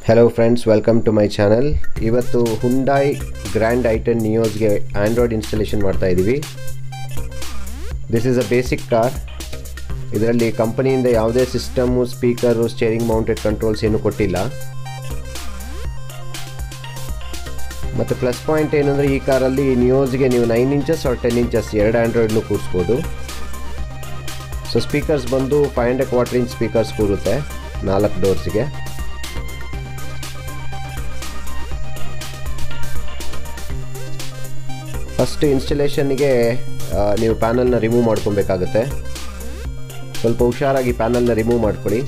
hello friends welcome to my channel ಇವತ್ತು Hyundai grand i ten ನಿಯೋಸ್ಗೆ android installation ಮಾಡ್ತಾ ಇದ್ದೀವಿ this is a basic car ಇದರಲ್ಲಿ ಕಂಪನಿಯಿಂದ ಯಾವುದೇ system speaker steering mounted controls ಏನು ಕೊಟ್ಟಿಲ್ಲ ಮತ್ತು ಪ್ಲಸ್ ಪಾಯಿಂಟ್ ಏನಂದರೆ ಈ ಕಾರಲ್ಲಿ ನಿಯೋಸ್ಗೆ ನೀವು nine inches or ten inches ಎರಡು ಆ್ಯಂಡ್ರಾಯ್ಡ್ನು ಕೂರಿಸ್ಬೋದು ಸೊ ಸ್ಪೀಕರ್ಸ್ ಬಂದು five hundred quarter inch speakers ಕೂರುತ್ತೆ ನಾಲ್ಕು ಡೋರ್ಸ್ಗೆ ಫಸ್ಟ್ ಇನ್ಸ್ಟಲೇಷನ್ಗೆ ನೀವು ಪ್ಯಾನಲ್ನ ರಿಮೂವ್ ಮಾಡ್ಕೊಬೇಕಾಗುತ್ತೆ ಸ್ವಲ್ಪ ಹುಷಾರಾಗಿ ಪ್ಯಾನಲ್ನ ರಿಮೂವ್ ಮಾಡ್ಕೊಳ್ಳಿ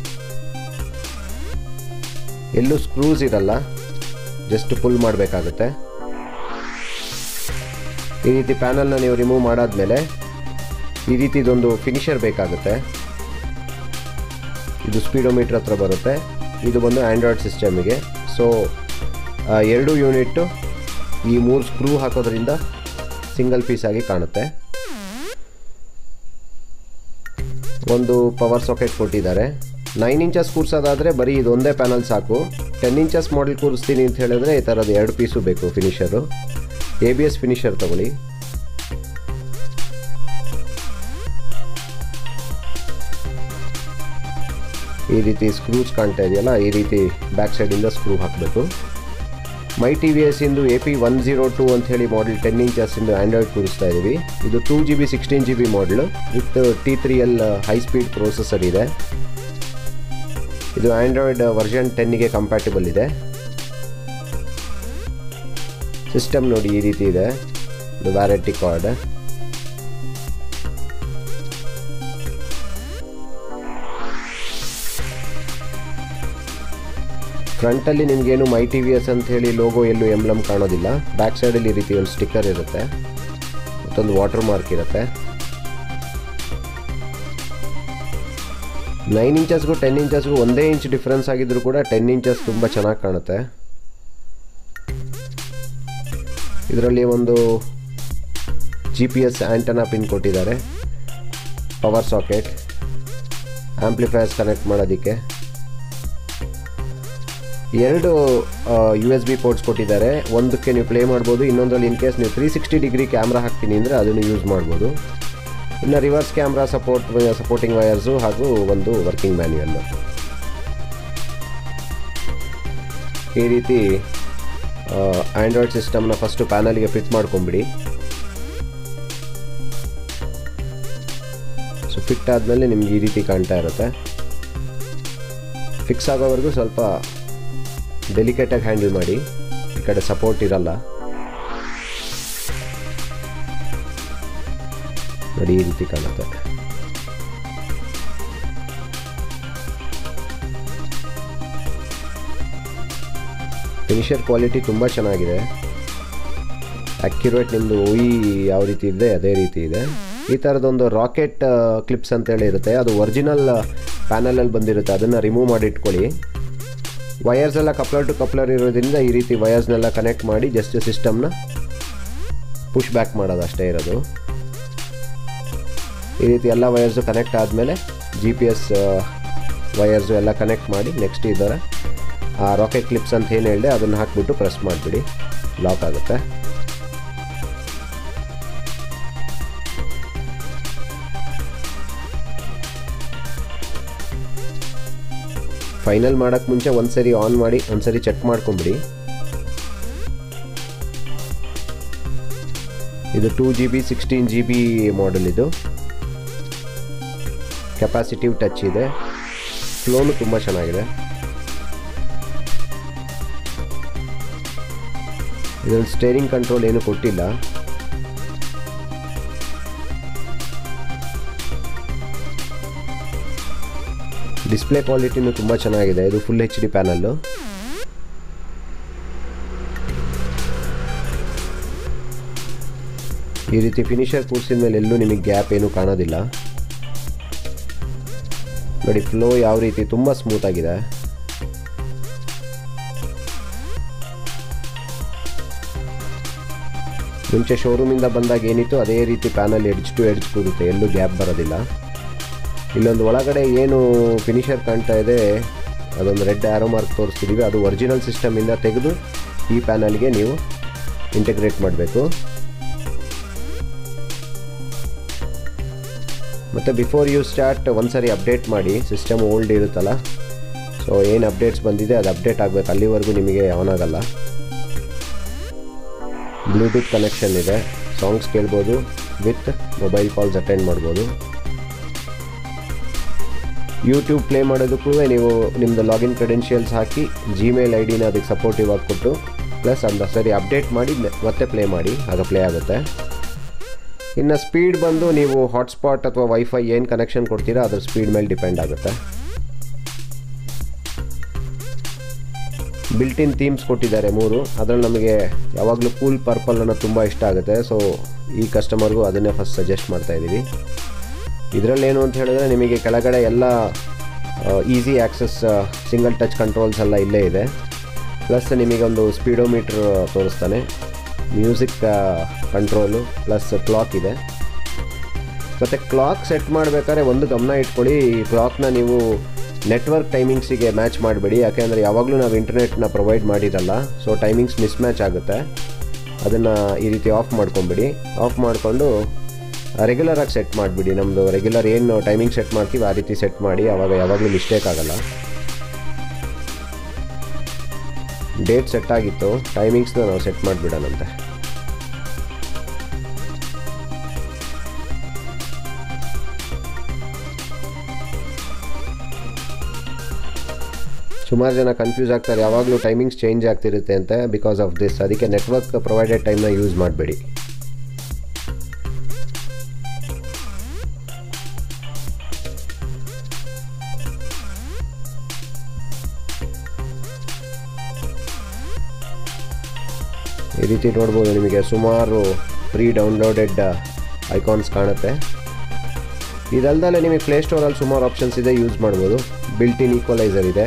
ಎಲ್ಲೂ ಸ್ಕ್ರೂಸ್ ಇರಲ್ಲ ಜಸ್ಟ್ ಫುಲ್ ಮಾಡಬೇಕಾಗುತ್ತೆ ಈ ರೀತಿ ಪ್ಯಾನಲ್ನ ನೀವು ರಿಮೂವ್ ಮಾಡಾದ್ಮೇಲೆ ಈ ರೀತಿದೊಂದು ಫಿನಿಷರ್ ಬೇಕಾಗುತ್ತೆ ಇದು ಸ್ಪೀಡೋಮೀಟ್ರ್ ಹತ್ರ ಬರುತ್ತೆ ಇದು ಬಂದು ಆ್ಯಂಡ್ರಾಯ್ಡ್ ಸಿಸ್ಟಮಿಗೆ ಸೊ ಎರಡು ಯೂನಿಟ್ಟು ಈ ಮೂರು ಸ್ಕ್ರೂ ಹಾಕೋದ್ರಿಂದ ಸಿಂಗಲ್ ಪೀಸ್ ಆಗಿ ಕಾಣುತ್ತೆ ಒಂದು ಪವರ್ ಸಾಕೆಟ್ ಕೊಟ್ಟಿದ್ದಾರೆ ನೈನ್ ಇಂಚಸ್ ಕೂರಿಸೋದಾದರೆ ಬರೀ ಇದು ಒಂದೇ ಪ್ಯಾನಲ್ ಸಾಕು ಟೆನ್ ಇಂಚಸ್ ಮಾಡೆಲ್ ಕೂರಿಸ್ತೀನಿ ಅಂತ ಹೇಳಿದ್ರೆ ಈ ಥರದ್ದು ಎರಡು ಪೀಸು ಬೇಕು finisher A B S finisher ತಗೊಳ್ಳಿ ಈ ರೀತಿ ಸ್ಕ್ರೂಸ್ ಕಾಣ್ತಾ ಇದೆಯಲ್ಲ ಈ ರೀತಿ ಬ್ಯಾಕ್ ಸೈಡಿಂದ ಸ್ಕ್ರೂ ಹಾಕಬೇಕು ಮೈ ಟಿ ವಿ ಎಸ್ ಇಂದು A P one zero two ಅಂತ ಹೇಳಿ ಮಾಡೆಲ್ ಟೆನ್ ಇಂಚಸ್ ಇಂದು ಆ್ಯಂಡ್ರಾಯ್ಡ್ ಕೂರಿಸ್ತಾ ಇದ್ದೀವಿ ಇದು two G B sixteen G B model with T three L high speed processor ಇದೆ ಇದು ಆ್ಯಂಡ್ರಾಯ್ಡ್ ವರ್ಷನ್ ಟೆನ್ನಿಗೆ ಕಂಪ್ಯಾಟಿಬಲ್ ಇದೆ ಸಿಸ್ಟಮ್ ನೋಡಿ ಈ ರೀತಿ ಇದೆ ಇದು ವ್ಯಾರಂಟಿ ಕಾರ್ಡ್ ಫ್ರಂಟಲ್ಲಿ ನಿಮಗೇನು ಮೈ ಟಿ ವಿ ಎಸ್ ಅಂತ ಹೇಳಿ ಲೋಗೋ ಎಲ್ಲೂ ಎಂಬ್ಲಮ್ ಕಾಣೋದಿಲ್ಲ ಬ್ಯಾಕ್ ಸೈಡಲ್ಲಿ ಈ ರೀತಿ ಒಂದು ಸ್ಟಿಕ್ಕರ್ ಇರುತ್ತೆ ಮತ್ತೊಂದು ವಾಟರ್ ಮಾರ್ಕ್ ಇರುತ್ತೆ ನೈನ್ ಇಂಚಸ್ಗೂ ಟೆನ್ ಇಂಚಸ್ಗೂ ಒಂದೇ ಇಂಚ್ ಡಿಫ್ರೆನ್ಸ್ ಆಗಿದ್ರು ಕೂಡ ಟೆನ್ ಇಂಚಸ್ ತುಂಬ ಚೆನ್ನಾಗಿ ಕಾಣುತ್ತೆ ಇದರಲ್ಲಿ ಒಂದು G P S antenna pin ಕೊಟ್ಟಿದ್ದಾರೆ ಪವರ್ ಸಾಕೆಟ್ ಆ್ಯಂಪ್ಲಿಫೈರ್ಸ್ ಕನೆಕ್ಟ್ ಮಾಡೋದಕ್ಕೆ ಎರಡು ಯು ಎಸ್ ಬಿ ಪೋರ್ಟ್ಸ್ ಕೊಟ್ಟಿದ್ದಾರೆ ಒಂದಕ್ಕೆ ನೀವು ಪ್ಲೇ ಮಾಡ್ಬೋದು ಇನ್ನೊಂದರಲ್ಲಿ ಇನ್ ಕೇಸ್ ನೀವು ತ್ರೀ ಸಿಕ್ಸ್ಟಿ ಡಿಗ್ರಿ ಕ್ಯಾಮ್ರಾ ಹಾಕ್ತೀನಿ ಅಂದರೆ ಅದನ್ನು ಯೂಸ್ ಮಾಡ್ಬೋದು ಇನ್ನು reverse camera support supporting wires ಹಾಗೂ ಒಂದು ವರ್ಕಿಂಗ್ ಮ್ಯಾನ್ಯುಯಲ್ಲು ಈ ರೀತಿ ಆ್ಯಂಡ್ರಾಯ್ಡ್ ಸಿಸ್ಟಮ್ನ ಫಸ್ಟು ಪ್ಯಾನಲ್ಗೆ ಫಿಟ್ ಮಾಡ್ಕೊಂಬಿಡಿ ಸೊ ಫಿಟ್ ಆದಮೇಲೆ ನಿಮ್ಗೆ ಈ ರೀತಿ ಕಾಣ್ತಾ ಇರುತ್ತೆ ಫಿಕ್ಸ್ ಆಗೋವರೆಗೂ ಸ್ವಲ್ಪ ಡೆಲಿಕೇಟಾಗಿ ಹ್ಯಾಂಡಲ್ ಮಾಡಿ ಈ ಕಡೆ ಸಪೋರ್ಟ್ ಇರಲ್ಲ ನೋಡಿ ಈ ರೀತಿ ಕಾಣುತ್ತೆ ಫಿನಿಷರ್ ಕ್ವಾಲಿಟಿ ತುಂಬ ಚೆನ್ನಾಗಿದೆ ಅಕ್ಯುರೇಟ್ ನಿಮ್ಮದು ಉಯಿ ಯಾವ ರೀತಿ ಇದೆ ಅದೇ ರೀತಿ ಇದೆ ಈ ಥರದೊಂದು ರಾಕೆಟ್ ಕ್ಲಿಪ್ಸ್ ಅಂತೇಳಿ ಇರುತ್ತೆ ಅದು ಒರಿಜಿನಲ್ ಪ್ಯಾನಲಲ್ಲಿ ಬಂದಿರುತ್ತೆ ಅದನ್ನು ರಿಮೂವ್ ಮಾಡಿ ಇಟ್ಕೊಳ್ಳಿ ವಯರ್ಸ್ ಎಲ್ಲ ಕಪ್ಲರ್ ಟು ಕಪ್ಲರ್ ಇರೋದ್ರಿಂದ ಈ ರೀತಿ ವಯರ್ಸ್ನೆಲ್ಲ ಕನೆಕ್ಟ್ ಮಾಡಿ ಜಸ್ಟ್ ಸಿಸ್ಟಮ್ನ ಪುಷ್ ಬ್ಯಾಕ್ ಮಾಡೋದು ಅಷ್ಟೇ ಇರೋದು ಈ ರೀತಿ ಎಲ್ಲ ವಯರ್ಸು ಕನೆಕ್ಟ್ ಆದಮೇಲೆ ಜಿ ಪಿ ಎಸ್ ವಯರ್ಸು ಎಲ್ಲ ಕನೆಕ್ಟ್ ಮಾಡಿ ನೆಕ್ಸ್ಟ್ ಇದರ ಆ ರಾಕೆಟ್ ಕ್ಲಿಪ್ಸ್ ಅಂತ ಏನು ಹೇಳಿದೆ ಅದನ್ನು ಹಾಕ್ಬಿಟ್ಟು ಪ್ರೆಸ್ ಮಾಡಿಬಿಡಿ ಲಾಕ್ ಆಗುತ್ತೆ ಫೈನಲ್ ಮಾಡೋಕ್ಕೆ ಮುಂಚೆ ಒಂದು ಸರಿ ಆನ್ ಮಾಡಿ ಒಂದು ಸರಿ ಚೆಕ್ ಮಾಡ್ಕೊಂಬಿಡಿ ಇದು two G B sixteen G B model ಇದು ಕೆಪಾಸಿಟಿವ್ ಟಚ್ ಇದೆ ಫ್ಲೋನು ತುಂಬ ಚೆನ್ನಾಗಿದೆ ಇದರಲ್ಲಿ ಸ್ಟೇರಿಂಗ್ ಕಂಟ್ರೋಲ್ ಏನು ಕೊಟ್ಟಿಲ್ಲ ಡಿಸ್ಪ್ಲೇ ಕ್ವಾಲಿಟಿನೂ ತುಂಬ ಚೆನ್ನಾಗಿದೆ ಇದು ಫುಲ್ ಎಚ್ ಡಿ ಪ್ಯಾನಲ್ಲು ಈ ರೀತಿ ಫಿನಿಷರ್ ಕೂರಿಸಿದ ಮೇಲೆ ಎಲ್ಲೂ ನಿಮಗೆ ಗ್ಯಾಪ್ ಏನೂ ಕಾಣೋದಿಲ್ಲ ನೋಡಿ ಫ್ಲೋ ಯಾವ ರೀತಿ ತುಂಬ ಸ್ಮೂತ್ ಆಗಿದೆ ಮುಂಚೆ ಶೋರೂಮಿಂದ ಬಂದಾಗ ಏನಿತ್ತು ಅದೇ ರೀತಿ ಪ್ಯಾನಲ್ ಎಡ್ಜ್ ಟು ಎಡ್ಜ್ ಕೂರುತ್ತೆ ಎಲ್ಲೂ ಗ್ಯಾಪ್ ಬರೋದಿಲ್ಲ ಇಲ್ಲೊಂದು ಒಳಗಡೆ ಏನು ಫಿನಿಷರ್ ಕಾಣ್ತಾ ಇದೆ ಅದೊಂದು ರೆಡ್ ಆ್ಯರೋ ಮಾರ್ಕ್ ತೋರಿಸ್ತಿದ್ದೀವಿ ಅದು ಒರಿಜಿನಲ್ ಸಿಸ್ಟಮಿಂದ ತೆಗೆದು ಈ ಪ್ಯಾನಲ್ಗೆ ನೀವು ಇಂಟಿಗ್ರೇಟ್ ಮಾಡಬೇಕು ಮತ್ತು ಬಿಫೋರ್ ಯು ಸ್ಟಾರ್ಟ್ ಒಂದು ಸರಿ ಅಪ್ಡೇಟ್ ಮಾಡಿ ಸಿಸ್ಟಮ್ ಓಲ್ಡ್ ಇರುತ್ತಲ್ಲ ಸೊ ಏನು ಅಪ್ಡೇಟ್ಸ್ ಬಂದಿದೆ ಅದು ಅಪ್ಡೇಟ್ ಆಗಬೇಕು ಅಲ್ಲಿವರೆಗೂ ನಿಮಗೆ ಆನ್ ಆಗಲ್ಲ ಬ್ಲೂಟೂತ್ ಕನೆಕ್ಷನ್ ಇದೆ ಸಾಂಗ್ಸ್ ಕೇಳ್ಬೋದು ವಿತ್ ಮೊಬೈಲ್ ಕಾಲ್ಸ್ ಅಟೆಂಡ್ ಮಾಡ್ಬೋದು ಯೂಟ್ಯೂಬ್ ಪ್ಲೇ ಮಾಡೋದಕ್ಕೂ ನೀವು ನಿಮ್ಮದು ಲಾಗಿನ್ ಕ್ರೆಡೆನ್ಷಿಯಲ್ಸ್ ಹಾಕಿ ಜಿಮೇಲ್ ಐ ಡಿನ ಅದಕ್ಕೆ ಸಪೋರ್ಟಿವ್ ಆಗಿ ಕೊಟ್ಟು ಪ್ಲಸ್ ಅದನ್ನ ಸರಿ ಅಪ್ಡೇಟ್ ಮಾಡಿ ಮತ್ತೆ ಪ್ಲೇ ಮಾಡಿ ಆಗ ಪ್ಲೇ ಆಗುತ್ತೆ ಇನ್ನು ಸ್ಪೀಡ್ ಬಂದು ನೀವು ಹಾಟ್ಸ್ಪಾಟ್ ಅಥವಾ ವೈಫೈ ಏನು ಕನೆಕ್ಷನ್ ಕೊಡ್ತೀರಾ ಅದ್ರ ಸ್ಪೀಡ್ ಮೇಲೆ ಡಿಪೆಂಡ್ ಆಗುತ್ತೆ ಬಿಲ್ಟ್ ಇನ್ ಥೀಮ್ಸ್ ಕೊಟ್ಟಿದ್ದಾರೆ ಮೂರು ಅದರಲ್ಲಿ ನಮಗೆ ಯಾವಾಗಲೂ ಕೂಲ್ ಪರ್ಪಲ್ ಅನ್ನೋ ತುಂಬ ಇಷ್ಟ ಆಗುತ್ತೆ ಸೊ ಈ ಕಸ್ಟಮರ್ಗೂ ಅದನ್ನೇ ಫಸ್ಟ್ ಸಜೆಸ್ಟ್ ಮಾಡ್ತಾ ಇದ್ದೀವಿ ಇದರಲ್ಲಿ ಏನು ಅಂತ ಹೇಳಿದ್ರೆ ನಿಮಗೆ ಕೆಳಗಡೆ ಎಲ್ಲ easy access single touch controls ಎಲ್ಲ ಇಲ್ಲೇ ಇದೆ ಪ್ಲಸ್ ನಿಮಗೊಂದು ಸ್ಪೀಡೋಮೀಟ್ರ್ ತೋರಿಸ್ತಾನೆ ಮ್ಯೂಸಿಕ್ ಕಂಟ್ರೋಲು ಪ್ಲಸ್ ಕ್ಲಾಕ್ ಇದೆ ಮತ್ತು ಕ್ಲಾಕ್ ಸೆಟ್ ಮಾಡಬೇಕಾದ್ರೆ ಒಂದು ಗಮನ ಇಟ್ಕೊಳ್ಳಿ ಈ ಕ್ಲಾಕ್ನ ನೀವು ನೆಟ್ವರ್ಕ್ ಟೈಮಿಂಗ್ಸಿಗೆ ಮ್ಯಾಚ್ ಮಾಡಬೇಡಿ ಯಾಕೆಂದರೆ ಯಾವಾಗಲೂ ನಾವು ಇಂಟರ್ನೆಟ್ನ ಪ್ರೊವೈಡ್ ಮಾಡಿರಲ್ಲ ಸೊ ಟೈಮಿಂಗ್ಸ್ ಮಿಸ್ ಮ್ಯಾಚ್ ಆಗುತ್ತೆ ಅದನ್ನು ಈ ರೀತಿ ಆಫ್ ಮಾಡ್ಕೊಂಬಿಡಿ ಆಫ್ ಮಾಡಿಕೊಂಡು ರೆಗ್ಯುಲರಾಗಿ ಸೆಟ್ ಮಾಡಿಬಿಡಿ ನಮ್ಮದು ರೆಗ್ಯುಲರ್ ಏನು ಟೈಮಿಂಗ್ ಸೆಟ್ ಮಾಡ್ತೀವಿ ಆ ರೀತಿ ಸೆಟ್ ಮಾಡಿ ಆವಾಗ ಯಾವಾಗಲೂ ಮಿಸ್ಟೇಕ್ ಆಗಲ್ಲ ಡೇಟ್ ಸೆಟ್ ಆಗಿತ್ತು ಟೈಮಿಂಗ್ಸ್ನ ನಾವು ಸೆಟ್ ಮಾಡಿಬಿಡೋಣಂತೆ ಸುಮಾರು ಜನ ಕನ್ಫ್ಯೂಸ್ ಆಗ್ತಾರೆ ಯಾವಾಗಲೂ ಟೈಮಿಂಗ್ಸ್ ಚೇಂಜ್ ಆಗ್ತಿರುತ್ತೆ ಅಂತ ಬಿಕಾಸ್ ಆಫ್ ದಿಸ್ ಅದಕ್ಕೆ ನೆಟ್ವರ್ಕ್ ಪ್ರೊವೈಡೆಡ್ ಟೈಮ್ನ ಯೂಸ್ ಮಾಡಬೇಡಿ ಈ ರೀತಿ ನೋಡ್ಬೋದು ನಿಮಗೆ ಸುಮಾರು ಪ್ರೀ ಡೌನ್ಲೋಡೆಡ್ ಐಕಾನ್ಸ್ ಕಾಣುತ್ತೆ ಇದಲ್ದಲ್ಲೇ ನಿಮಗೆ ಪ್ಲೇಸ್ಟೋರಲ್ಲಿ ಸುಮಾರು ಆಪ್ಷನ್ಸ್ ಇದೆ ಯೂಸ್ ಮಾಡ್ಬೋದು ಬಿಲ್ಟ್ ಇನ್ ಈಕ್ವಲೈಸರ್ ಇದೆ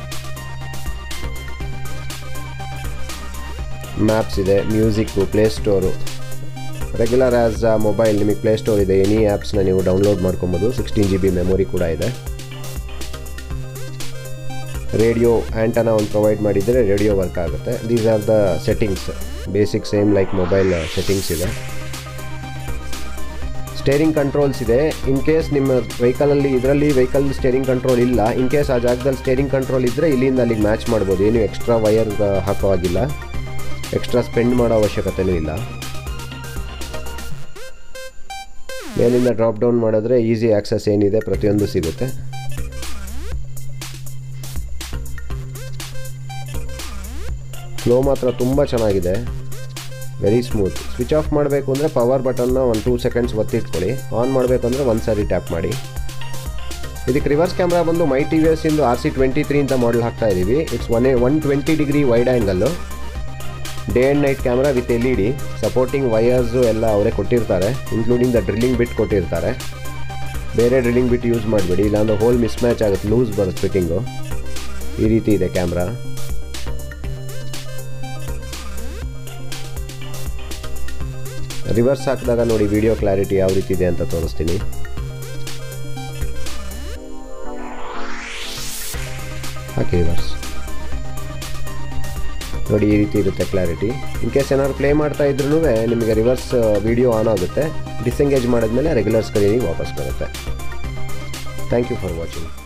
ಮ್ಯಾಪ್ಸ್ ಇದೆ music Play Store regular as a mobile ನಿಮಗೆ ಪ್ಲೇಸ್ಟೋರ್ ಇದೆ ಎನಿ ಆ್ಯಪ್ಸ್ನ ನೀವು ಡೌನ್ಲೋಡ್ ಮಾಡ್ಕೊಬೋದು ಸಿಕ್ಸ್ಟೀನ್ ಜಿ ಬಿ ಮೆಮೊರಿ ಕೂಡ ಇದೆ ರೇಡಿಯೋ ಆ್ಯಂಟನ ಒಂದು ಪ್ರೊವೈಡ್ ಮಾಡಿದರೆ ರೇಡಿಯೋ ವರ್ಕ್ ಆಗುತ್ತೆ these are the settings basic same like mobile settings ಇದೆ ಸ್ಟೇರಿಂಗ್ ಕಂಟ್ರೋಲ್ಸ್ ಇದೆ ಇನ್ ಕೇಸ್ ನಿಮ್ಮ ವೆಹಿಕಲಲ್ಲಿ ಇದರಲ್ಲಿ ವೆಹಿಕಲ್ ಸ್ಟೇರಿಂಗ್ ಕಂಟ್ರೋಲ್ ಇಲ್ಲ ಇನ್ ಕೇಸ್ ಆ ಜಾಗದಲ್ಲಿ ಸ್ಟೇರಿಂಗ್ ಕಂಟ್ರೋಲ್ ಇದ್ದರೆ ಇಲ್ಲಿಂದ ಅಲ್ಲಿಗೆ ಮ್ಯಾಚ್ ಮಾಡ್ಬೋದು ಏನು ಎಕ್ಸ್ಟ್ರಾ ವಯರ್ ಹಾಕೋ ಆಗಿಲ್ಲ ಎಕ್ಸ್ಟ್ರಾ ಸ್ಪೆಂಡ್ ಮಾಡೋ ಅವಶ್ಯಕತೆಯೂ ಇಲ್ಲ ಮೇಲಿಂದ ಡ್ರಾಪ್ ಡೌನ್ ಮಾಡಿದ್ರೆ ಈಸಿ ಆಕ್ಸಸ್ ಏನಿದೆ ಪ್ರತಿಯೊಂದು ಸಿಗುತ್ತೆ ಫ್ಲೋ ಮಾತ್ರ ತುಂಬ ಚೆನ್ನಾಗಿದೆ ವೆರಿ ಸ್ಮೂತ್ ಸ್ವಿಚ್ ಆಫ್ ಮಾಡಬೇಕು ಅಂದರೆ ಪವರ್ ಬಟನ್ನ ಒಂದು ಟೂ ಸೆಕೆಂಡ್ಸ್ ಒತ್ತಿಟ್ಕೊಳ್ಳಿ ಆನ್ ಮಾಡಬೇಕು ಅಂದರೆ ಒಂದು ಸಾರಿ ಟ್ಯಾಪ್ ಮಾಡಿ ಇದಕ್ಕೆ ರಿವರ್ಸ್ ಕ್ಯಾಮ್ರಾ ಬಂದು ಮೈ ಟಿ ವಿ ಎಸ್ ಇಂದು ಆರ್ ಸಿ ಟ್ವೆಂಟಿ ತ್ರೀ ಅಂತ ಮಾಡಲ್ ಹಾಕ್ತಾ ಇದ್ದೀವಿ it's one one twenty degree wide angle day and night camera with L E D supporting wires ಎಲ್ಲ ಅವರೇ ಕೊಟ್ಟಿರ್ತಾರೆ ಇನ್ಕ್ಲೂಡಿಂಗ್ ದ ಡ್ರಿಲ್ಲಿಂಗ್ ಬಿಟ್ ಕೊಟ್ಟಿರ್ತಾರೆ ಬೇರೆ ಡ್ರಿಲ್ಲಿಂಗ್ ಬಿಟ್ ಯೂಸ್ ಮಾಡಬೇಡಿ ಇಲ್ಲಾಂದ್ರೆ ಹೋಲ್ ಮಿಸ್ ಮ್ಯಾಚ್ ಆಗುತ್ತೆ ಲೂಸ್ ಬರುತ್ತೆ ಫಿಟ್ಟಿಂಗು ಈ ರೀತಿ ಇದೆ ಕ್ಯಾಮ್ರಾ ರಿವರ್ಸ್ ಹಾಕಿದಾಗ ನೋಡಿ ವಿಡಿಯೋ ಕ್ಲಾರಿಟಿ ಯಾವ ರೀತಿ ಇದೆ ಅಂತ ತೋರಿಸ್ತೀನಿ ಹಾಕಿ ರಿವರ್ಸ್ ನೋಡಿ ಈ ರೀತಿ ಇರುತ್ತೆ ಕ್ಲಾರಿಟಿ ಇನ್ ಕೇಸ್ ಏನಾದ್ರು ಪ್ಲೇ ಮಾಡ್ತಾ ಇದ್ರೂ ನಿಮಗೆ ರಿವರ್ಸ್ ವಿಡಿಯೋ ಆನ್ ಆಗುತ್ತೆ ಡಿಸೆಂಗೇಜ್ ಮಾಡಿದ್ಮೇಲೆ ರೆಗ್ಯುಲರ್ ಸ್ಕ್ರೀನಿಗೆ ವಾಪಸ್ ಬರುತ್ತೆ ಥ್ಯಾಂಕ್ ಯು ಫಾರ್ ವಾಚಿಂಗ್